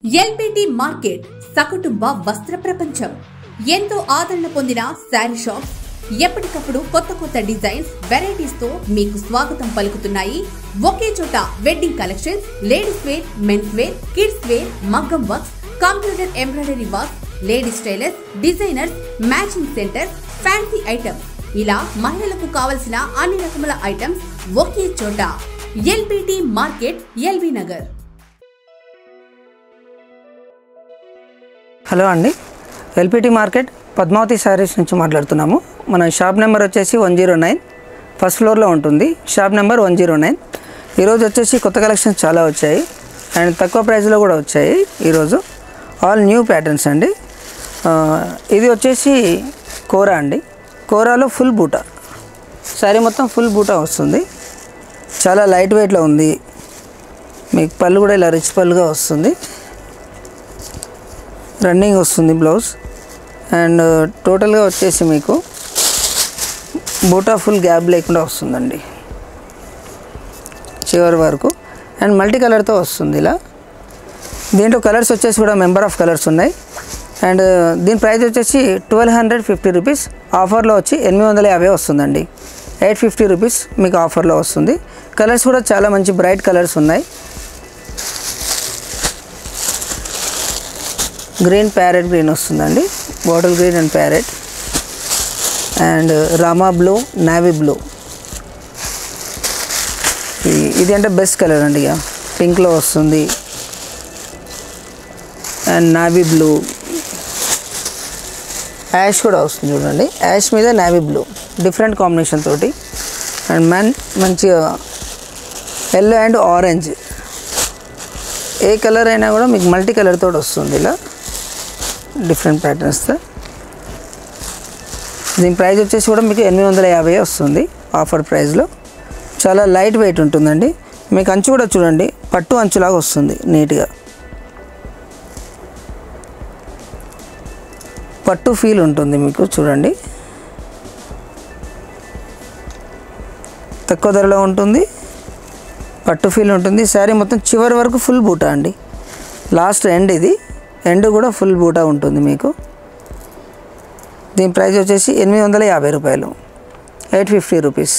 LBT market సకుటుంబ వస్త్ర ప్రపంచం ఎంతో ఆదరణ పొందిన శారీ షాప్స్ ఎప్పటికప్పుడు కొత్త కొత్త డిజైన్స్ వెరైటీస్ తో మీకు స్వాగతం పలుకుతున్నాయి ఒకే చోట wedding collections ladies wear mens wear kids wear మగ్గం works computer embroidery work ladies tailors designers matching centre fancy items ఇలా మహిళలకు కావలసిన అన్ని రకముల ఐటమ్స్ ఒకే చోట LBT market LB Nagar hello అండి ఎల్పిటి మార్కెట్ పద్మావతి శారీస్ నుంచి మాట్లాడుతున్నాము మన షాప్ నెంబర్ వచ్చేసి వన్ జీరో నైన్ ఫస్ట్ ఫ్లోర్లో ఉంటుంది shop number one zero nine ఈరోజు వచ్చేసి కొత్త కలెక్షన్స్ చాలా వచ్చాయి అండ్ తక్కువ ప్రైస్లో కూడా వచ్చాయి ఈరోజు ఆల్ న్యూ ప్యాటర్న్స్ అండి ఆ, ఇది వచ్చేసి కోరా అండి కోరాలో ఫుల్ బూటా శారీ మొత్తం ఫుల్ బూటా వస్తుంది చాలా లైట్ వెయిట్లో ఉంది మీకు పళ్ళు కూడా ఇలా రిచ్ పళ్ళుగా వస్తుంది రన్నింగ్ వస్తుంది బ్లౌజ్ అండ్ టోటల్గా వచ్చేసి మీకు బూటా ఫుల్ గ్యాప్ లేకుండా వస్తుందండి చివరి వరకు అండ్ మల్టీ కలర్తో వస్తుంది ఇలా దీంట్లో కలర్స్ వచ్చేసి కూడా మెంబర్ ఆఫ్ కలర్స్ ఉన్నాయి అండ్ దీని ప్రైస్ వచ్చేసి ట్వెల్వ్ హండ్రెడ్ ఫిఫ్టీ రూపీస్ ఆఫర్లో వచ్చి ఎనిమిది వందల యాభై వస్తుందండి ఎయిట్ ఫిఫ్టీ రూపీస్ మీకు ఆఫర్లో వస్తుంది కలర్స్ కూడా చాలా మంచి బ్రైట్ కలర్స్ ఉన్నాయి గ్రీన్ ప్యారెట్ గ్రీన్ వస్తుందండి bottle green and parrot and Rama blue navy blue ఇది అంటే బెస్ట్ కలర్ అండి ఇక పింక్లో వస్తుంది అండ్ నావీ బ్లూ యాష్ కూడా వస్తుంది చూడండి యాష్ మీద నావీ బ్లూ డిఫరెంట్ కాంబినేషన్ తోటి అండ్ మన్ మంచిగా ఎల్లో అండ్ ఆరెంజ్ ఏ కలర్ అయినా కూడా మీకు మల్టీ కలర్ తోటి వస్తుంది ఇలా డిఫరెంట్ ప్యాటర్న్స్తో దీని ప్రైస్ వచ్చేసి కూడా మీకు ఎనిమిది వందల యాభై వస్తుంది ఆఫర్ ప్రైస్లో చాలా లైట్ వెయిట్ ఉంటుందండి మీకు అంచు కూడా చూడండి పట్టు అంచులాగా వస్తుంది నీట్గా పట్టు ఫీల్ ఉంటుంది మీకు చూడండి తక్కువ ధరలో ఉంటుంది పట్టు ఫీల్ ఉంటుంది శారీ మొత్తం చివరి వరకు ఫుల్ బూటా అండి లాస్ట్ ఎండ్ ఇది ఎండ్ కూడా ఫుల్ బూటా ఉంటుంది మీకు దీని ప్రైస్ వచ్చేసి ఎనిమిది వందల యాభై రూపాయలు eight fifty rupees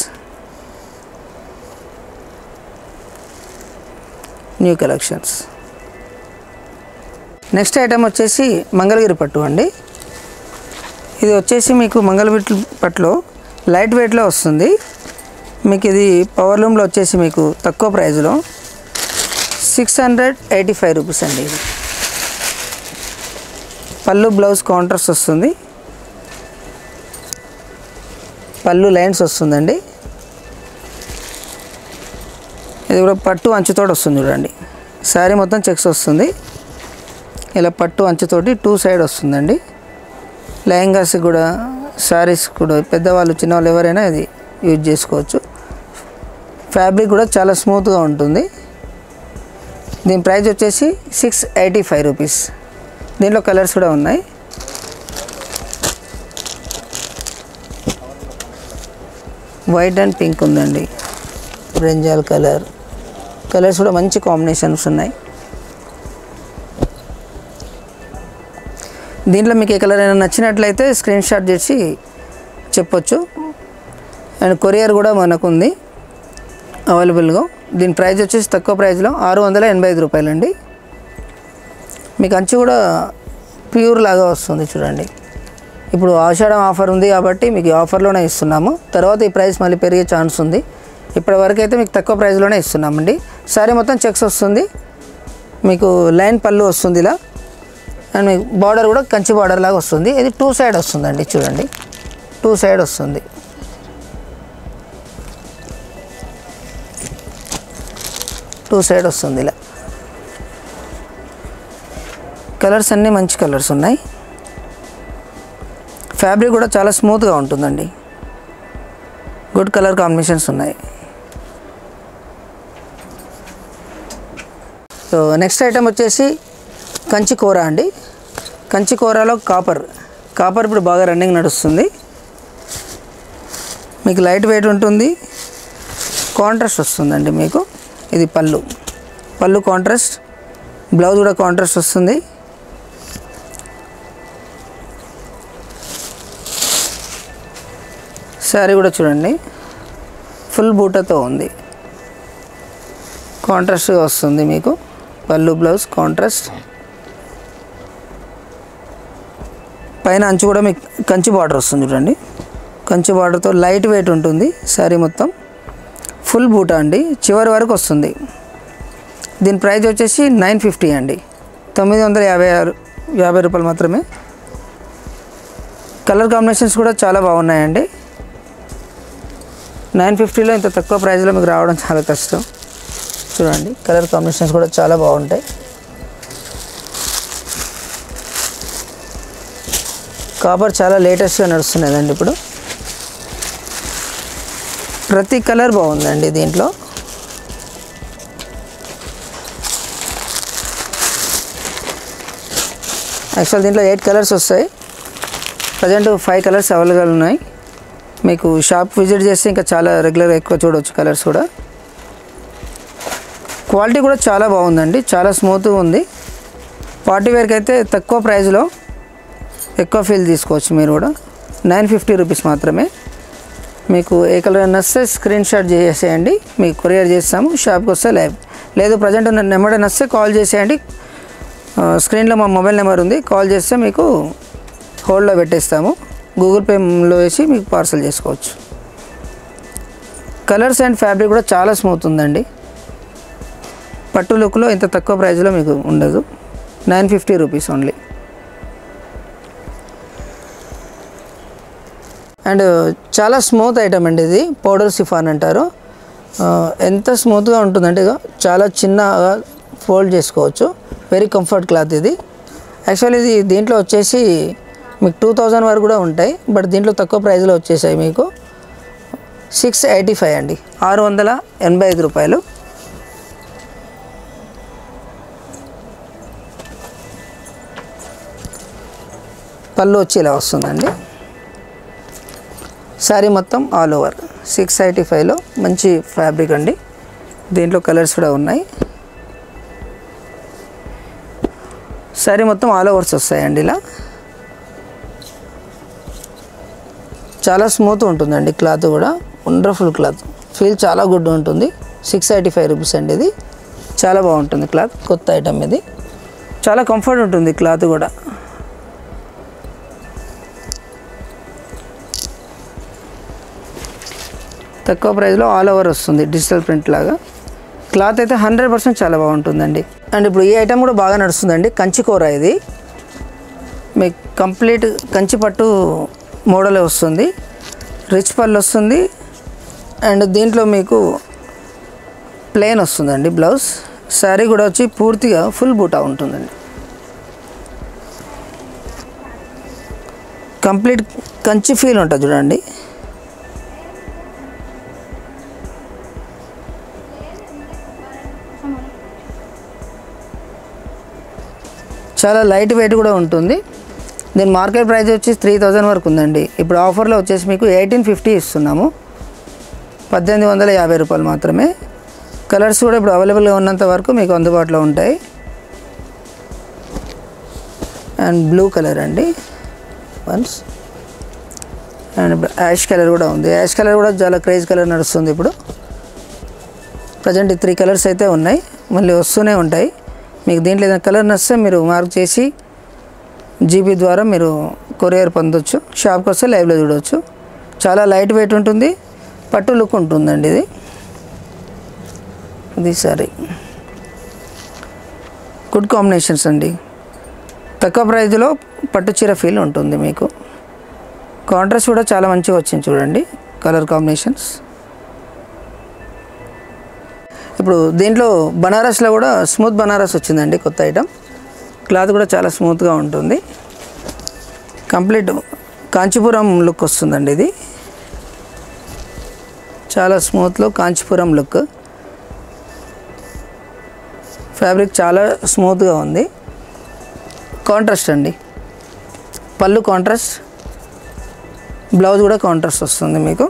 new collections next item వచ్చేసి మంగళగిరి పట్టు అండి ఇది వచ్చేసి మీకు మంగళగిరి పట్టులో లైట్ వెయిట్లో వస్తుంది మీకు ఇది పవర్ లూమ్లో వచ్చేసి మీకు తక్కువ ప్రైస్లో six hundred eighty five rupees అండి ఇది పళ్ళు బ్లౌజ్ కౌంటర్స్ వస్తుంది పళ్ళు లైన్స్ వస్తుందండి ఇది కూడా పట్టు అంచుతోటి వస్తుంది చూడండి శారీ మొత్తం చెక్స్ వస్తుంది ఇలా పట్టు అంచుతోటి టూ సైడ్ వస్తుందండి లెహంగాస్ కూడా శారీస్ కూడా పెద్దవాళ్ళు చిన్నవాళ్ళు ఎవరైనా ఇది యూజ్ చేసుకోవచ్చు ఫ్యాబ్రిక్ కూడా చాలా స్మూత్గా ఉంటుంది దీని ప్రైస్ వచ్చేసి సిక్స్ ఎయిటీ ఫైవ్ రూపీస్ దీంట్లో కలర్స్ కూడా ఉన్నాయి వైట్ అండ్ పింక్ ఉందండి బ్రింజాల్ కలర్ కలర్స్ కూడా మంచి కాంబినేషన్స్ ఉన్నాయి దీంట్లో మీకు ఏ కలర్ అయినా నచ్చినట్లయితే స్క్రీన్ షాట్ చేసి చెప్పొచ్చు అండ్ కొరియర్ కూడా మనకు ఉంది అవైలబుల్గా దీని ప్రైస్ వచ్చేసి తక్కువ ప్రైస్లో ఆరు వందల ఎనభై ఐదు రూపాయలండి మీకు అంచు కూడా ప్యూర్ లాగా వస్తుంది చూడండి ఇప్పుడు ఆషాఢం ఆఫర్ ఉంది కాబట్టి మీకు ఈ ఆఫర్లోనే ఇస్తున్నాము తర్వాత ఈ ప్రైస్ మళ్ళీ పెరిగే ఛాన్స్ ఉంది ఇప్పటి వరకు అయితే మీకు తక్కువ ప్రైస్లోనే ఇస్తున్నామండి సారీ మొత్తం చెక్స్ వస్తుంది మీకు లైన్ పళ్ళు వస్తుంది ఇలా అండ్ మీకు బార్డర్ కూడా కంచి బార్డర్ లాగా వస్తుంది ఇది టూ సైడ్ వస్తుందండి చూడండి టూ సైడ్ వస్తుంది టూ సైడ్ వస్తుంది ఇలా కలర్స్ అన్నీ మంచి కలర్స్ ఉన్నాయి ఫ్యాబ్రిక్ కూడా చాలా స్మూత్గా ఉంటుందండి గుడ్ కలర్ కాంబినేషన్స్ ఉన్నాయి సో నెక్స్ట్ ఐటమ్ వచ్చేసి కంచి కూర అండి కంచి కూరలో కాపర్ కాపర్ ఇప్పుడు బాగా రన్నింగ్ నడుస్తుంది మీకు లైట్ వెయిట్ ఉంటుంది కాంట్రాస్ట్ వస్తుందండి మీకు ఇది పళ్ళు పళ్ళు కాంట్రాస్ట్ బ్లౌజ్ కూడా కాంట్రాస్ట్ వస్తుంది శారీ కూడా చూడండి ఫుల్ బూటతో ఉంది కాంట్రాస్ట్గా వస్తుంది మీకు పళ్ళు బ్లౌజ్ కాంట్రాస్ట్ పైన అంచు కూడా మీకు కంచి బార్డర్ వస్తుంది చూడండి కంచి బార్డర్తో లైట్ వెయిట్ ఉంటుంది శారీ మొత్తం ఫుల్ బూటా అండి చివరి వరకు వస్తుంది దీని ప్రైస్ వచ్చేసి నైన్ ఫిఫ్టీ అండి తొమ్మిది వందల యాభై ఆరు యాభై రూపాయలు మాత్రమే కలర్ కాంబినేషన్స్ కూడా చాలా బాగున్నాయండి నైన్ ఫిఫ్టీలో ఇంత తక్కువ ప్రైస్లో మీకు రావడం చాలా కష్టం చూడండి కలర్ కాంబినేషన్స్ కూడా చాలా బాగుంటాయి కాపర్ చాలా లేటెస్ట్గా నడుస్తున్నదండి ఇప్పుడు ప్రతి కలర్ బాగుందండి దీంట్లో యాక్చువల్ దీంట్లో ఎయిట్ కలర్స్ వస్తాయి ప్రజెంట్ ఫైవ్ కలర్స్ అవైలబుల్ ఉన్నాయి మీకు షాప్ విజిట్ చేస్తే ఇంకా చాలా రెగ్యులర్ ఎక్కువ చూడవచ్చు కలర్స్ కూడా క్వాలిటీ కూడా చాలా బాగుందండి చాలా స్మూత్గా ఉంది పార్టీ వేర్కి అయితే తక్కువ ప్రైస్లో ఎక్కువ ఫీల్ తీసుకోవచ్చు మీరు కూడా నైన్ ఫిఫ్టీ రూపీస్ మాత్రమే మీకు ఏ కలర్ నచ్చితే స్క్రీన్ షాట్ చేసేయండి మీకు కొరియర్ చేస్తాము షాప్కి వస్తే లైవ్ లేదు ప్రజెంట్ ఉన్న నెంబర్ నచ్చితే కాల్ చేసేయండి ఆ, స్క్రీన్లో మా మొబైల్ నెంబర్ ఉంది కాల్ చేస్తే మీకు హోల్డ్లో పెట్టేస్తాము గూగుల్ పేలో వేసి మీకు పార్సల్ చేసుకోవచ్చు కలర్స్ అండ్ ఫ్యాబ్రిక్ కూడా చాలా స్మూత్ ఉందండి పట్టు లుక్లో ఇంత తక్కువ ప్రైస్లో మీకు ఉండదు nine fifty rupees only and చాలా స్మూత్ ఐటమ్ అండి ఇది పౌడర్ సిఫాన్ అంటారు ఆ, ఎంత స్మూత్గా ఉంటుందంటే ఇదో చాలా చిన్నగా ఫోల్డ్ చేసుకోవచ్చు వెరీ కంఫర్ట్ క్లాత్ ఇది యాక్చువల్లీ ఇది దీంట్లో వచ్చేసి మీకు టూ థౌజండ్ వరకు కూడా ఉంటాయి బట్ దీంట్లో తక్కువ ప్రైస్లో వచ్చేసాయి మీకు సిక్స్ ఎయిటీ ఫైవ్ అండి ఆరు వందల ఎనభై ఐదు రూపాయలు పళ్ళు వచ్చి ఇలా వస్తుందండి శారీ మొత్తం ఆల్ ఓవర్ సిక్స్ ఎయిటీ ఫైవ్లో మంచి ఫ్యాబ్రిక్ అండి దీంట్లో కలర్స్ కూడా ఉన్నాయి శారీ మొత్తం ఆల్ ఓవర్స్ వస్తాయండి ఇలా చాలా స్మూత్ ఉంటుందండి క్లాత్ కూడా వండర్ఫుల్ క్లాత్ ఫీల్ చాలా గుడ్ ఉంటుంది సిక్స్ ఎయిటీ ఫైవ్ రూపీస్ అండి ఇది చాలా బాగుంటుంది క్లాత్ కొత్త ఐటమ్ ఇది చాలా కంఫర్ట్ ఉంటుంది క్లాత్ కూడా తక్కువ ప్రైస్లో ఆల్ ఓవర్ వస్తుంది డిజిటల్ ప్రింట్ లాగా క్లాత్ అయితే హండ్రెడ్ పర్సెంట్ చాలా బాగుంటుందండి అండ్ ఇప్పుడు ఈ ఐటమ్ కూడా బాగా నడుస్తుందండి కంచి కూర ఇది మీకు కంప్లీట్ కంచి పట్టు మోడల్ వస్తుంది రిచ్ పళ్ళు వస్తుంది అండ్ దీంట్లో మీకు ప్లెయిన్ వస్తుందండి బ్లౌజ్ శారీ కూడా వచ్చి పూర్తిగా ఫుల్ బూటా ఉంటుందండి కంప్లీట్ కంచి ఫీల్ ఉంటుంది చూడండి చాలా లైట్ వెయిట్ కూడా ఉంటుంది దీని మార్కెట్ ప్రైస్ వచ్చి త్రీ థౌజండ్ వరకు ఉందండి ఇప్పుడు ఆఫర్లో వచ్చేసి మీకు ఎయిటీన్ ఫిఫ్టీ ఇస్తున్నాము పద్దెనిమిది వందల యాభై రూపాయలు మాత్రమే కలర్స్ కూడా ఇప్పుడు అవైలబుల్గా ఉన్నంత వరకు మీకు అందుబాటులో ఉంటాయి అండ్ బ్లూ కలర్ అండి వన్స్ అండ్ యాష్ కలర్ కూడా ఉంది యాష్ కలర్ కూడా చాలా క్రేజ్ కలర్ నడుస్తుంది ఇప్పుడు ప్రజెంట్ ఈ త్రీ కలర్స్ అయితే ఉన్నాయి మళ్ళీ వస్తూనే ఉంటాయి మీకు దీంట్లో ఏదైనా కలర్ నచ్చితే మీరు మార్క్ చేసి జీబీ ద్వారా మీరు కొరియర్ పొందొచ్చు షాప్కి వస్తే లైవ్లో చూడవచ్చు చాలా లైట్ వెయిట్ ఉంటుంది పట్టు లుక్ ఉంటుందండి ఇది ఇది సరే గుడ్ కాంబినేషన్స్ అండి తక్కువ ప్రైజ్లో పట్టు చీర ఫీల్ ఉంటుంది మీకు కాంట్రాస్ట్ కూడా చాలా మంచిగా వచ్చింది చూడండి కలర్ కాంబినేషన్స్ ఇప్పుడు దీంట్లో బనారస్లో కూడా స్మూత్ బనారస్ వచ్చిందండి కొత్త ఐటమ్ క్లాత్ కూడా చాలా స్మూత్గా ఉంటుంది కంప్లీట్ కాంచీపురం లుక్ వస్తుందండి ఇది చాలా స్మూత్లో కాంచీపురం లుక్ ఫ్యాబ్రిక్ చాలా స్మూత్గా ఉంది కాంట్రాస్ట్ అండి పళ్ళు కాంట్రాస్ట్ బ్లౌజ్ కూడా కాంట్రాస్ట్ వస్తుంది మీకు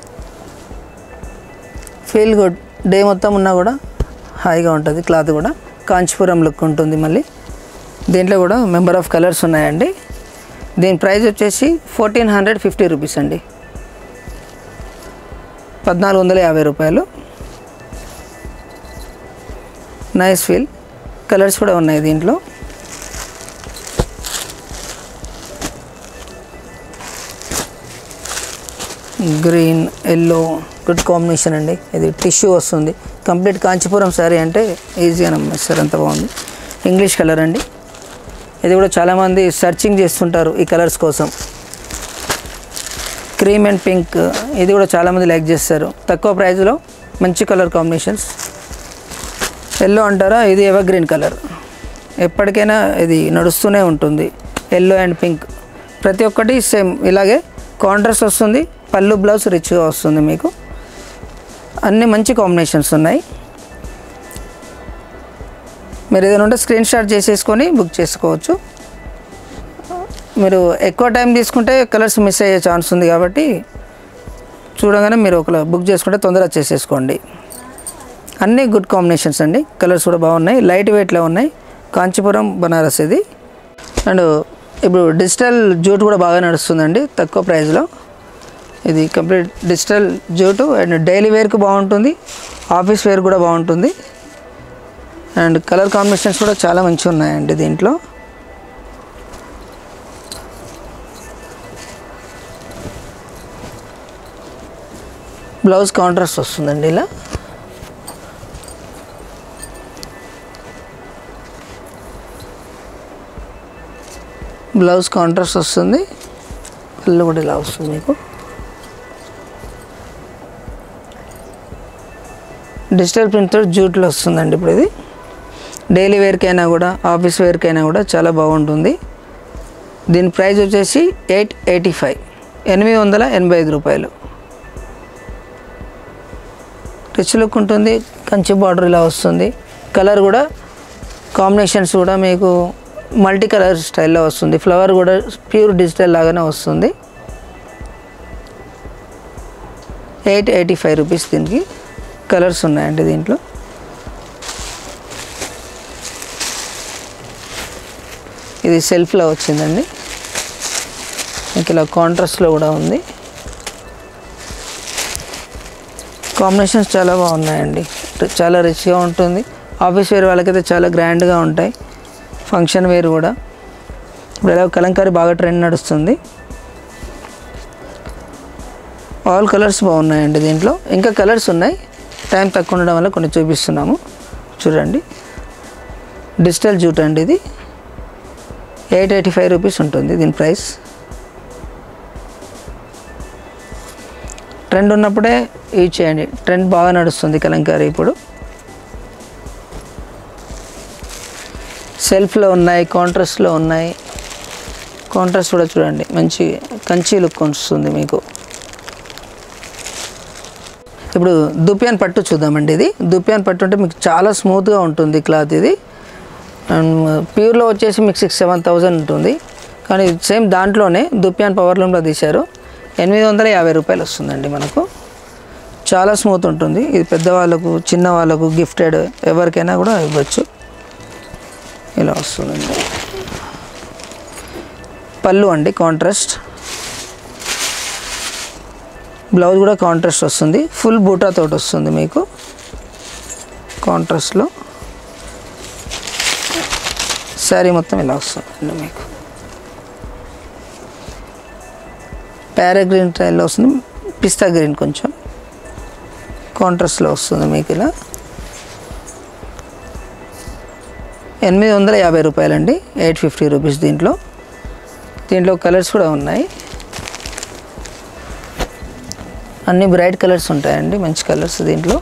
ఫీల్ గుడ్ డే మొత్తం ఉన్నా కూడా హాయిగా ఉంటుంది క్లాత్ కూడా కాంచీపురం లుక్ ఉంటుంది మళ్ళీ దీంట్లో కూడా మెంబర్ ఆఫ్ కలర్స్ ఉన్నాయండి దీని ప్రైస్ వచ్చేసి ఫోర్టీన్ హండ్రెడ్ ఫిఫ్టీ రూపీస్ అండి పద్నాలుగు వందల యాభై రూపాయలు నైస్ ఫీల్ కలర్స్ కూడా ఉన్నాయి దీంట్లో గ్రీన్ ఎల్లో గుడ్ కాంబినేషన్ అండి ఇది టిష్యూ వస్తుంది కంప్లీట్ కాంచీపురం శారీ అంటే ఈజీగా నమ్మేస్తారు అంత బాగుంది ఇంగ్లీష్ కలర్ అండి ఇది కూడా చాలామంది సర్చింగ్ చేస్తుంటారు ఈ కలర్స్ కోసం క్రీమ్ అండ్ పింక్ ఇది కూడా చాలామంది లైక్ చేస్తారు తక్కువ ప్రైస్లో మంచి కలర్ కాంబినేషన్స్ ఎల్లో అంటారా ఇది ఎవర్ గ్రీన్ కలర్ ఎప్పటికైనా ఇది నడుస్తూనే ఉంటుంది ఎల్లో అండ్ పింక్ ప్రతి ఒక్కటి సేమ్ ఇలాగే కాంట్రాస్ట్ వస్తుంది పళ్ళు బ్లౌజ్ రిచ్గా వస్తుంది మీకు అన్ని మంచి కాంబినేషన్స్ ఉన్నాయి మీరు ఏదైనా ఉంటే స్క్రీన్ షాట్ చేసేసుకొని బుక్ చేసుకోవచ్చు మీరు ఎక్కువ టైం తీసుకుంటే కలర్స్ మిస్ అయ్యే ఛాన్స్ ఉంది కాబట్టి చూడగానే మీరు ఒక బుక్ చేసుకుంటే తొందరగా చేసేసుకోండి అన్నీ గుడ్ కాంబినేషన్స్ అండి కలర్స్ కూడా బాగున్నాయి లైట్ వెయిట్లో ఉన్నాయి కాంచీపురం బనారస్ ఇది అండ్ ఇప్పుడు డిజిటల్ జూట్ కూడా బాగా నడుస్తుందండి తక్కువ ప్రైస్లో ఇది complete digital jute and daily వేర్కి బాగుంటుంది ఆఫీస్ వేర్ కూడా బాగుంటుంది అండ్ కలర్ కాంబినేషన్స్ కూడా చాలా మంచిగా ఉన్నాయండి దీంట్లో బ్లౌజ్ కాంట్రాస్ట్ వస్తుందండి ఇలా బ్లౌజ్ కాంట్రాస్ట్ వస్తుంది పళ్ళు కూడా ఇలా వస్తుంది మీకు డిజిటల్ ప్రింట్తో జూట్లో వస్తుందండి ఇప్పుడు ఇది డైలీ వేర్కైనా కూడా ఆఫీస్ వేర్కైనా కూడా చాలా బాగుంటుంది దీని ప్రైస్ వచ్చేసి ఎయిట్ ఎయిటీ ఫైవ్ ఎనిమిది వందల ఎనభై ఐదు రూపాయలు రిచ్ లుక్ ఉంటుంది కంచి బార్డర్ ఇలా వస్తుంది కలర్ కూడా కాంబినేషన్స్ కూడా మీకు మల్టీ కలర్ స్టైల్లో వస్తుంది ఫ్లవర్ కూడా ప్యూర్ డిజిటల్ లాగానే వస్తుంది ఎయిట్ ఎయిటీ ఫైవ్ రూపీస్ దీనికి కలర్స్ ఉన్నాయండి దీంట్లో ఇది సెల్ఫ్లో వచ్చిందండి మీకు ఇలా కాంట్రాస్ట్లో కూడా ఉంది కాంబినేషన్స్ చాలా బాగున్నాయండి రి- చాలా రిచ్గా ఉంటుంది ఆఫీస్ వేర్ వాళ్ళకైతే చాలా గ్రాండ్గా ఉంటాయి ఫంక్షన్ వేర్ కూడా ఇప్పుడు ఎలా కలంకారీ బాగా ట్రెండ్ నడుస్తుంది ఆల్ కలర్స్ బాగున్నాయండి దీంట్లో ఇంకా కలర్స్ ఉన్నాయి టైం తక్కువ ఉండడం వల్ల కొన్ని చూపిస్తున్నాము చూడండి డిజిటల్ జూట్ అండి ఇది ఎయిట్ ఎయిటీ ఫైవ్ రూపీస్ ఉంటుంది దీని ప్రైస్ ట్రెండ్ ఉన్నప్పుడే యూజ్ చేయండి ట్రెండ్ బాగా నడుస్తుంది కలంకారీ ఇప్పుడు సెల్ఫ్లో ఉన్నాయి కాంట్రాస్ట్లో ఉన్నాయి కాంట్రాస్ట్ కూడా చూడండి మంచి కంచి లుక్ వస్తుంది మీకు ఇప్పుడు దుప్యాన్ పట్టు చూద్దామండి ఇది దుప్యాన్ పట్టు అంటే మీకు చాలా స్మూత్గా ఉంటుంది క్లాత్ ఇది అండ్ ప్యూర్లో వచ్చేసి మీకు సిక్స్ సెవెన్ థౌజండ్ ఉంటుంది కానీ సేమ్ దాంట్లోనే దుప్యాన్ పవర్ లూమ్లో తీశారు ఎనిమిది వందల యాభై రూపాయలు వస్తుందండి మనకు చాలా స్మూత్ ఉంటుంది ఇది పెద్దవాళ్ళకు చిన్న వాళ్ళకు గిఫ్టెడ్ ఎవరికైనా కూడా ఇవ్వచ్చు ఇలా వస్తుందండి పళ్ళు అండి కాంట్రాస్ట్ బ్లౌజ్ కూడా కాంట్రాస్ట్ వస్తుంది ఫుల్ బూటా తోటి వస్తుంది మీకు కాంట్రాస్ట్లో శారీ మొత్తం ఇలా వస్తుందండి మీకు ప్యారా గ్రీన్ స్టైల్లో వస్తుంది పిస్తా గ్రీన్ కొంచెం కాంట్రాస్ట్లో వస్తుంది మీకు ఇలా ఎనిమిది వందల యాభై రూపాయలండి ఎయిట్ ఫిఫ్టీ రూపీస్ దీంట్లో దీంట్లో కలర్స్ కూడా ఉన్నాయి అన్ని బ్రైట్ కలర్స్ ఉంటాయండి మంచి కలర్స్ దీంట్లో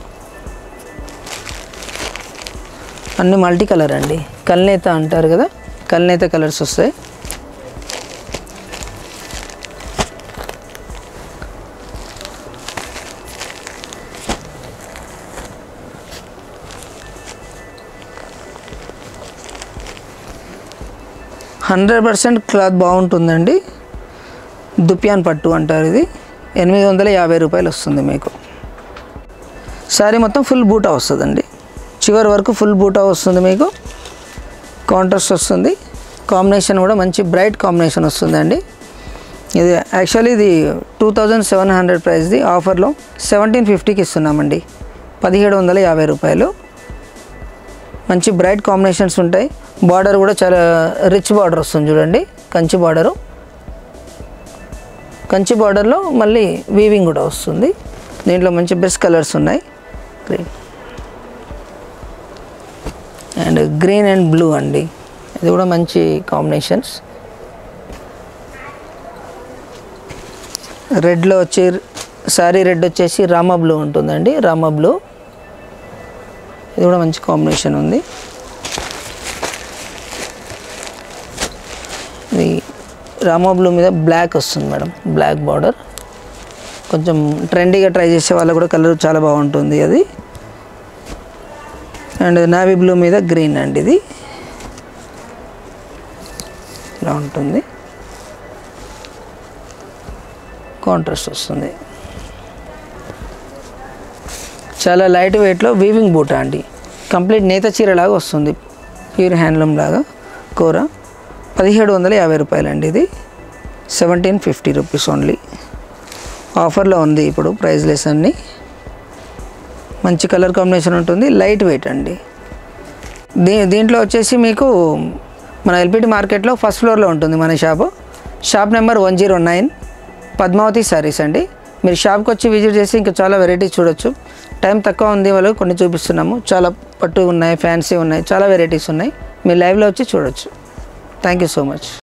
అన్ని మల్టీ కలర్ అండి కల్నేత అంటారు కదా కల్నేత కలర్స్ వస్తాయి హండ్రెడ్ పర్సెంట్ క్లాత్ బాగుంటుందండి దుప్యాన్ పట్టు అంటారు ఇది ఎనిమిది వందల యాభై రూపాయలు వస్తుంది మీకు శారీ మొత్తం ఫుల్ బూటా వస్తుందండి చివరి వరకు ఫుల్ బూటా వస్తుంది మీకు కాంట్రాస్ట్ వస్తుంది కాంబినేషన్ కూడా మంచి బ్రైట్ కాంబినేషన్ వస్తుందండి ఇది యాక్చువల్లీ ఇది టూ థౌజండ్ సెవెన్ హండ్రెడ్ ప్రైస్ది ఆఫర్లో సెవెంటీన్ ఫిఫ్టీకి ఇస్తున్నామండి పదిహేడు వందల యాభై రూపాయలు మంచి బ్రైట్ కాంబినేషన్స్ ఉంటాయి బార్డర్ కూడా చాలా రిచ్ బార్డర్ వస్తుంది చూడండి కంచి బార్డరు కంచి బార్డర్లో మళ్ళీ వీవింగ్ కూడా వస్తుంది దీంట్లో మంచి బెస్ట్ కలర్స్ ఉన్నాయి green and green and blue అండి ఇది కూడా మంచి కాంబినేషన్స్ రెడ్లో వచ్చి సారీ రెడ్ వచ్చేసి రామా బ్లూ ఉంటుందండి రామా బ్లూ ఇది కూడా మంచి కాంబినేషన్ ఉంది ఇది రామా బ్లూ మీద బ్లాక్ వస్తుంది మేడం బ్లాక్ బార్డర్ కొంచెం ట్రెండీగా ట్రై చేసే వాళ్ళకు కూడా కలర్ చాలా బాగుంటుంది అది అండ్ నావీ బ్లూ మీద గ్రీన్ అండి ఇది ఇలా ఉంటుంది కాంట్రాస్ట్ వస్తుంది చాలా లైట్ వెయిట్లో వీవింగ్ బూట అండి కంప్లీట్ నేత చీర లాగా వస్తుంది ప్యూర్ హ్యాండ్లూమ్ లాగా కూర పదిహేడు వందల యాభై రూపాయలు అండి ఇది సెవెంటీన్ ఫిఫ్టీ రూపీస్ ఓన్లీ ఆఫర్లో ఉంది ఇప్పుడు ప్రైస్ లెస్ అన్నీ మంచి కలర్ కాంబినేషన్ ఉంటుంది లైట్ వెయిట్ అండి దీ దీంట్లో వచ్చేసి మీకు మన ఎల్పిటి మార్కెట్లో ఫస్ట్ ఫ్లోర్లో ఉంటుంది మన shop shop number one zero nine Padmavati sarees అండి మీరు షాప్కి వచ్చి విజిట్ చేసి ఇంకా చాలా వెరైటీస్ చూడొచ్చు టైం తక్కువ ఉంది వాళ్ళు కొన్ని చూపిస్తున్నాము చాలా పట్టు ఉన్నాయి ఫ్యాన్సీ ఉన్నాయి చాలా వెరైటీస్ ఉన్నాయి మీరు లైవ్లో వచ్చి చూడొచ్చు థ్యాంక్ యూ సో మచ్